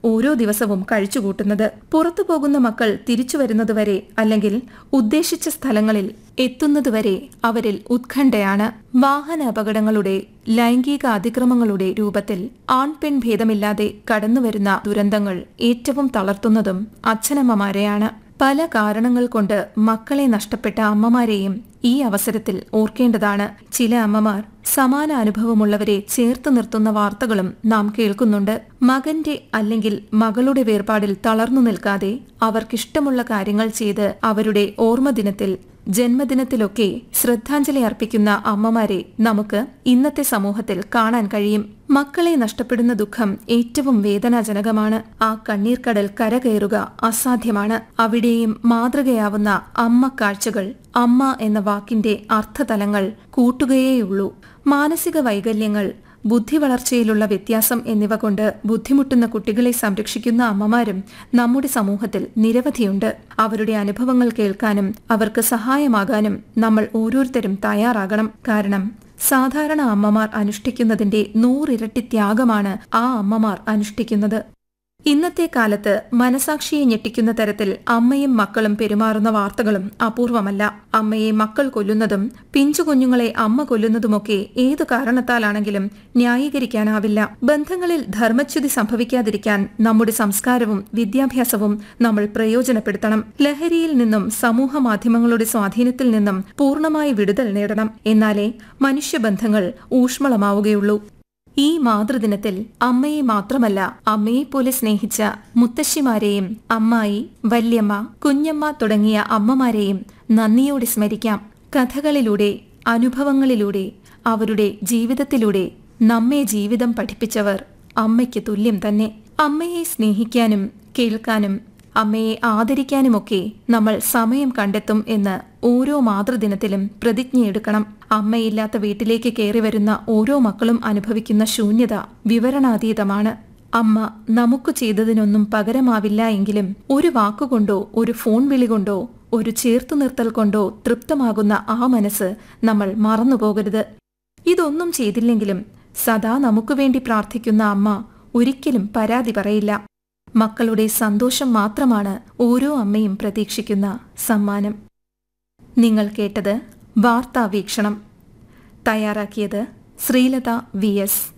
ഓരോ ദിവസവും കഴിച്ചുകൂട്ടുന്നത് പുറത്തു പോകുന്ന മക്കൾ തിരിച്ചു വരുന്നതുവരെ അല്ലെങ്കിൽ ഉദ്ദേശിച്ച സ്ഥലങ്ങളിൽ എത്തുന്നതുവരെ അവരിൽ ഉത്കണ്ഠയാണ് വാഹന അപകടങ്ങളുടെ ലൈംഗിക അതിക്രമങ്ങളുടെ രൂപത്തിൽ ആൺപെൺ ഭേദമില്ലാതെ കടന്നുവരുന്ന ദുരന്തങ്ങൾ ഏറ്റവും തളർത്തുന്നതും അച്ഛനമ്മമാരെയാണ് പല കാരണങ്ങൾ കൊണ്ട് മക്കളെ നഷ്ടപ്പെട്ട അമ്മമാരെയും ഈ അവസരത്തിൽ ഓർക്കേണ്ടതാണ് ചില അമ്മമാർ സമാന അനുഭവമുള്ളവരെ ചേർത്ത് നിർത്തുന്ന വാർത്തകളും നാം കേൾക്കുന്നുണ്ട് മകന്റെ അല്ലെങ്കിൽ മകളുടെ വേർപാടിൽ തളർന്നു നിൽക്കാതെ അവർക്കിഷ്ടമുള്ള കാര്യങ്ങൾ ചെയ്ത് അവരുടെ ഓർമ്മദിനത്തിൽ ജന്മദിനത്തിലൊക്കെ ശ്രദ്ധാഞ്ജലി അർപ്പിക്കുന്ന അമ്മമാരെ നമുക്ക് ഇന്നത്തെ സമൂഹത്തിൽ കാണാൻ കഴിയും മക്കളെ നഷ്ടപ്പെടുന്ന ദുഃഖം ഏറ്റവും വേദനാജനകമാണ് ആ കണ്ണീർക്കടൽ കരകയറുക അസാധ്യമാണ് അവിടെയും മാതൃകയാവുന്ന അമ്മ കാഴ്ചകൾ അമ്മ എന്ന വാക്കിന്റെ അർത്ഥതലങ്ങൾ കൂട്ടുകയേയുള്ളൂ മാനസിക വൈകല്യങ്ങൾ ബുദ്ധി വളർച്ചയിലുള്ള വ്യത്യാസം എന്നിവ കൊണ്ട് ബുദ്ധിമുട്ടുന്ന കുട്ടികളെ സംരക്ഷിക്കുന്ന അമ്മമാരും നമ്മുടെ സമൂഹത്തിൽ നിരവധിയുണ്ട് അവരുടെ അനുഭവങ്ങൾ കേൾക്കാനും അവർക്ക് സഹായമാകാനും നമ്മൾ ഓരോരുത്തരും തയ്യാറാകണം കാരണം സാധാരണ അമ്മമാർ അനുഷ്ഠിക്കുന്നതിന്റെ നൂറിരട്ടി ത്യാഗമാണ് ആ അമ്മമാർ അനുഷ്ഠിക്കുന്നത് ഇന്നത്തെ കാലത്ത് മനസാക്ഷിയെ ഞെട്ടിക്കുന്ന തരത്തിൽ അമ്മയും മക്കളും പെരുമാറുന്ന വാർത്തകളും അപൂർവമല്ല അമ്മയെ മക്കൾ കൊല്ലുന്നതും പിഞ്ചു കുഞ്ഞുങ്ങളെ അമ്മ കൊല്ലുന്നതുമൊക്കെ ഏതു കാരണത്താലാണെങ്കിലും ന്യായീകരിക്കാനാവില്ല ബന്ധങ്ങളിൽ ധർമ്മച്യുതി സംഭവിക്കാതിരിക്കാൻ നമ്മുടെ സംസ്കാരവും വിദ്യാഭ്യാസവും നമ്മൾ പ്രയോജനപ്പെടുത്തണം ലഹരിയിൽ നിന്നും സമൂഹ മാധ്യമങ്ങളുടെ സ്വാധീനത്തിൽ നിന്നും പൂർണ്ണമായി വിടുതൽ നേടണം എന്നാലേ മനുഷ്യബന്ധങ്ങൾ ഊഷ്മളമാവുകയുള്ളൂ ഈ മാതൃദിനത്തിൽ അമ്മയെ മാത്രമല്ല അമ്മയെപ്പോലെ സ്നേഹിച്ച മുത്തശ്ശിമാരെയും അമ്മായി വല്യമ്മ കുഞ്ഞമ്മ തുടങ്ങിയ അമ്മമാരെയും നന്ദിയോടെ സ്മരിക്കാം കഥകളിലൂടെ അനുഭവങ്ങളിലൂടെ അവരുടെ ജീവിതത്തിലൂടെ നമ്മെ ജീവിതം പഠിപ്പിച്ചവർ അമ്മയ്ക്ക് തുല്യം തന്നെ അമ്മയെ സ്നേഹിക്കാനും കേൾക്കാനും അമ്മയെ ആദരിക്കാനുമൊക്കെ നമ്മൾ സമയം കണ്ടെത്തും എന്ന് ഓരോ മാതൃദിനത്തിലും പ്രതിജ്ഞയെടുക്കണം അമ്മയില്ലാത്ത വീട്ടിലേക്ക് കയറി വരുന്ന ഓരോ മക്കളും അനുഭവിക്കുന്ന ശൂന്യത വിവരണാതീതമാണ് അമ്മ നമുക്ക് ചെയ്തതിനൊന്നും പകരമാവില്ല എങ്കിലും ഒരു വാക്കുകൊണ്ടോ ഒരു ഫോൺ വിളി കൊണ്ടോ ഒരു ചേർത്തു നിർത്തൽ കൊണ്ടോ തൃപ്തമാകുന്ന ആ മനസ്സ് നമ്മൾ മറന്നുപോകരുത് ഇതൊന്നും ചെയ്തില്ലെങ്കിലും സദാ നമുക്ക് വേണ്ടി പ്രാർത്ഥിക്കുന്ന അമ്മ ഒരിക്കലും പരാതി പറയില്ല മക്കളുടെ സന്തോഷം മാത്രമാണ് ഓരോ അമ്മയും പ്രതീക്ഷിക്കുന്ന സമ്മാനം നിങ്ങൾ കേട്ടത് വാർത്താ വീക്ഷണം തയ്യാറാക്കിയത് ശ്രീലത വി എസ്